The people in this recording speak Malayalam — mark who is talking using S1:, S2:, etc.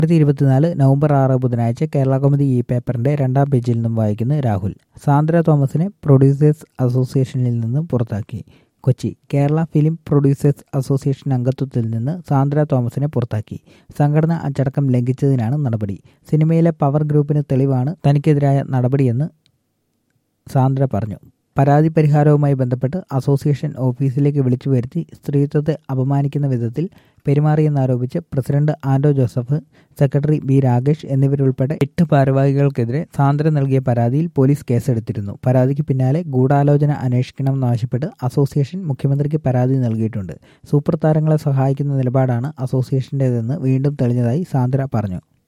S1: രണ്ടായിരത്തി ഇരുപത്തിനാല് നവംബർ ആറ് ബുധനാഴ്ച കേരള കൗമുദി ഈ പേപ്പറിന്റെ രണ്ടാം പേജിൽ നിന്നും വായിക്കുന്നത് രാഹുൽ സാന്ദ്ര തോമസിനെ പ്രൊഡ്യൂസേഴ്സ് അസോസിയേഷനിൽ നിന്ന് പുറത്താക്കി Kochi Kerala film producers association അംഗത്വത്തിൽ നിന്ന് സാന്ദ്ര തോമസിനെ പുറത്താക്കി സംഘടന അച്ചടക്കം ലംഘിച്ചതിനാണ് നടപടി സിനിമയിലെ പവർ ഗ്രൂപ്പിന് തെളിവാണ് തനിക്കെതിരായ നടപടിയെന്ന് സാന്ദ്ര പറഞ്ഞു പരാതി പരിഹാരവുമായി ബന്ധപ്പെട്ട് അസോസിയേഷൻ ഓഫീസിലേക്ക് വിളിച്ചു വരുത്തി സ്ത്രീത്വത്തെ അപമാനിക്കുന്ന വിധത്തിൽ പെരുമാറിയെന്നാരോപിച്ച് president Ando Joseph secretary B Rakesh എന്നിവരുൾപ്പെടെ എട്ട് ഭാരവാഹികൾക്കെതിരെ സാന്ദ്ര നൽകിയ പരാതിയിൽ പോലീസ് കേസെടുത്തിരുന്നു പരാതിക്ക് പിന്നാലെ ഗൂഢാലോചന അന്വേഷിക്കണമെന്നാവശ്യപ്പെട്ട് അസോസിയേഷൻ മുഖ്യമന്ത്രിക്ക് പരാതി നൽകിയിട്ടുണ്ട് സൂപ്പർ താരങ്ങളെ സഹായിക്കുന്ന നിലപാടാണ് അസോസിയേഷന്റേതെന്ന് വീണ്ടും തെളിഞ്ഞതായി സാന്ദ്ര പറഞ്ഞു